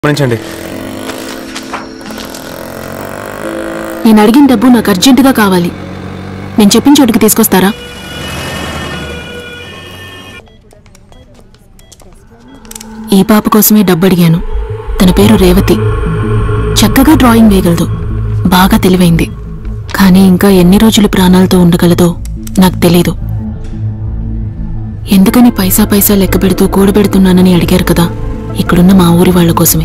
గమనించండి నేను అడిగిన డబ్బు నాకు అర్జెంటుగా కావాలి నేను చెప్పిన చోటుకి తీసుకొస్తారా ఈ పాప కోసమే డబ్బు అడిగాను తన పేరు రేవతి చక్కగా డ్రాయింగ్ వేయగలదు బాగా తెలివైంది కానీ ఇంకా ఎన్ని రోజులు ప్రాణాలతో ఉండగలదో నాకు తెలీదు ఎందుకని పైసా పైసా లెక్క పెడుతూ కూడబెడుతున్నానని అడిగారు కదా ఇక్కడున్న మా ఊరి వాళ్ళ కోసమే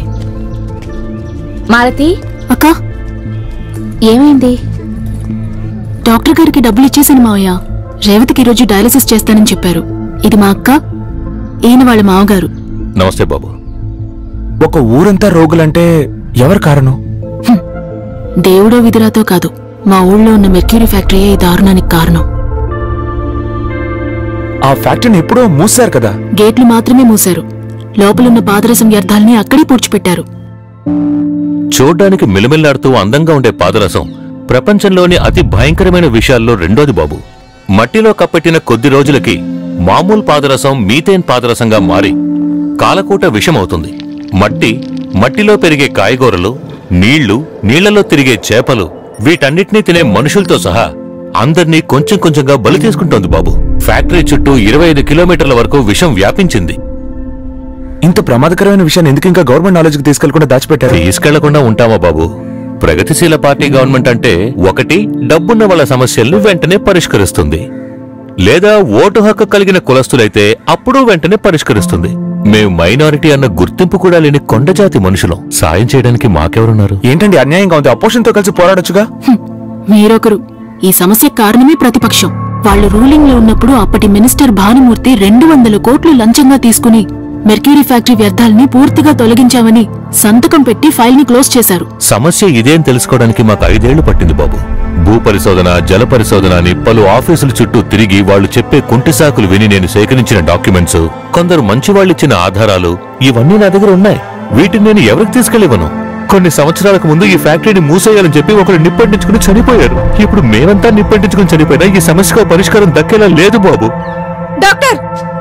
మాలతి అక్కా ఏమైంది డాక్టర్ గారికి డబ్బులు ఇచ్చేసాను మావయ్య రేవతికి ఈరోజు డయాలసిస్ చేస్తానని చెప్పారు ఇది మా అక్క ఈయన వాళ్ళ మావగారు నమస్తే బాబు ఒక ఊరంతా రోగులంటే ఎవరు కారణం దేవుడో విధురాతో కాదు మా ఊళ్ళో ఉన్న మెర్క్యూరీ ఫ్యాక్టరీయే ఈ దారుణానికి కారణం ఆ ఫ్యాక్టరీని ఎప్పుడో మూసారు కదా గేట్లు మాత్రమే మూశారు లోపలున్న పాదరసం వ్యర్థాల్ని అక్కడే పూడ్చిపెట్టారు చూడ్డానికి మిలమిల్లాడుతూ అందంగా ఉండే పాదరసం ప్రపంచంలోని అతి భయంకరమైన విషయాల్లో రెండోది బాబు మట్టిలో కప్పెట్టిన కొద్ది రోజులకి మామూలు పాదరసం మీథేన్ పాదరసంగా మారి కాలకూట విషమవుతుంది మట్టి మట్టిలో పెరిగే కాయగూరలు నీళ్లు నీళ్లలో తిరిగే చేపలు వీటన్నిటినీ తినే మనుషులతో సహా అందర్నీ కొంచెం కొంచెంగా బలి తీసుకుంటోంది బాబు ఫ్యాక్టరీ చుట్టూ ఇరవై ఐదు కిలోమీటర్ల వరకు విషం వ్యాపించింది ఇంత ప్రమాదకరమైన విషయాన్ని ఎందుకు ఇంకా గవర్నమెంట్ నాలెడ్జ్కి తీసుకెళ్లకుండా దాచిపెట్టారు తీసుకెళ్లకుండా ఉంటామా బాబు ప్రగతిశీల పార్టీ గవర్నమెంట్ అంటే ఒకటి డబ్బున్న వాళ్ళ సమస్యల్ని వెంటనే పరిష్కరిస్తుంది లేదా ఓటు హక్కు కలిగిన కులస్తులైతే అప్పుడు వెంటనే పరిష్కరిస్తుంది మేం మైనారిటీ అన్న గుర్తింపు కూడా లేని కొండజాతి మనుషులం సాయం చేయడానికి మాకెవరున్నారు ఏంటండి అన్యాయంగా ఉంది అపోజిషన్ తో కలిసి పోరాడొచ్చుగా హ్మ్, మీరొకరు ఈ సమస్య కారణమే ప్రతిపక్షం వాళ్ళు రూలింగ్ లో ఉన్నప్పుడు అప్పటి మినిస్టర్ భానుమూర్తి రెండు వందల కోట్లు లంచంగా తీసుకుని మెర్క్యూరీ ఫ్యాక్టరీ వ్యర్థాల్ని పూర్తిగా తొలగించామని సంతకం పెట్టి ఫైల్ ని క్లోజ్ చేశారు సమస్య ఇదేం తెలుసుకోవడానికి మాకు ఐదేళ్లు పట్టింది బాబు భూ పరిశోధన జల పరిశోధన అని పలు ఆఫీసుల చుట్టూ తిరిగి వాళ్ళు చెప్పే కుంటి సాకులు విని నేను సేకరించిన డాక్యుమెంట్స్ కొందరు మంచి వాళ్ళిచ్చిన ఆధారాలు ఇవన్నీ నా దగ్గర ఉన్నాయి వీటిని నేను ఎవరికి తీసుకెళ్ళివను కొన్ని సంవత్సరాలకు ముందు ఈ ఫ్యాక్టరీని మూసేయాలని చెప్పి ఒకరు నిప్పంటించుకుని చనిపోయారు ఇప్పుడు మేమంతా నిప్పంటించుకుని చనిపోయినా ఈ సమస్యకు పరిష్కారం దక్కేలా లేదు బాబు డాక్టర్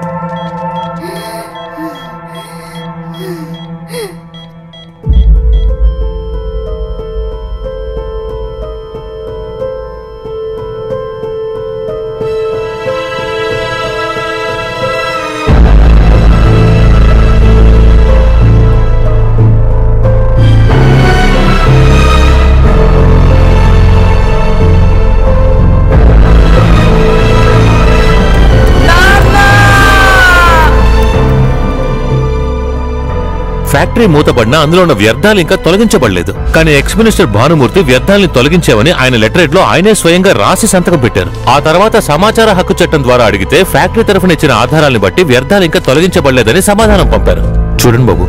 ఫ్యాక్టరీ మూతపడినా అందులో ఉన్న వ్యర్థాలు ఇంకా తొలగించబడలేదు కానీ ఎక్స్ మినిస్టర్ భానుమూర్తి వ్యర్థాల్ని తొలగించామని ఆయన లెటరేట్ లో ఆయనే స్వయంగా రాసి సంతకం పెట్టారు ఆ తర్వాత సమాచార హక్కు చట్టం ద్వారా అడిగితే ఫ్యాక్టరీ తరఫున ఇచ్చిన ఆధారాలను బట్టి వ్యర్థాలు ఇంకా తొలగించబడలేదని సమాధానం పంపారు చూడండి బాబు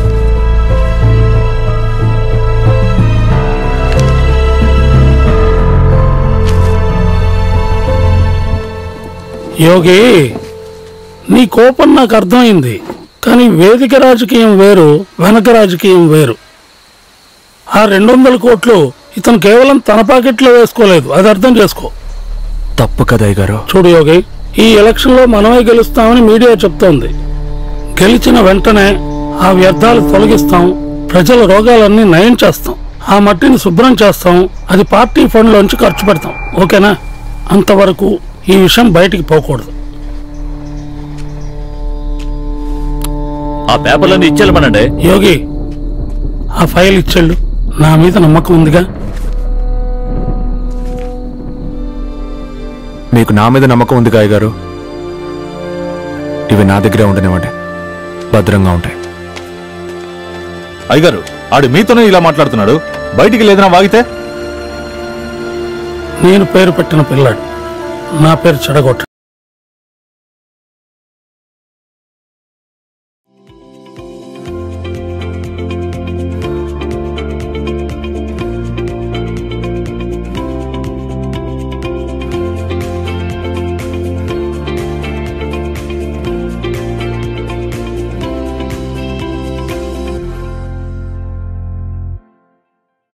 యోగి నీ కోపం నాకు అర్థమైంది కానీ వేదిక రాజకీయం వేరు వెనక రాజకీయం వేరు ఆ రెండు వందల కోట్లు ఇతను కేవలం తన పాకెట్లో వేసుకోలేదు అది అర్థం చేసుకో తప్పు కదా గారు చూడు యోగి ఈ ఎలక్షన్లో మనమే గెలుస్తామని మీడియా చెప్తోంది గెలిచిన వెంటనే ఆ వ్యర్థాలు తొలగిస్తాం ప్రజల రోగాలన్నీ నయం చేస్తాం ఆ మట్టిని శుభ్రం చేస్తాం అది పార్టీ ఫండ్లోంచి ఖర్చు పెడతాం ఓకేనా అంతవరకు ఈ విషయం బయటికి పోకూడదు ఆ పేపర్లన్నీ ఇచ్చేళ్ళమనండి యోగి ఆ ఫైల్ ఇచ్చేళ్ళు నా మీద నమ్మకం ఉందిగా మీకు నా మీద నమ్మకం ఉంది గాయ గారు ఇవి నా దగ్గరే ఉండనివ్వండి భద్రంగా ఉంటాయి అయ్యగారు ఆడు మీతోనే ఇలా మాట్లాడుతున్నాడు బయటికి లేదన్నా వాగితే నేను పేరు పెట్టిన పిల్లాడు నా పేరు చెడగొట్ట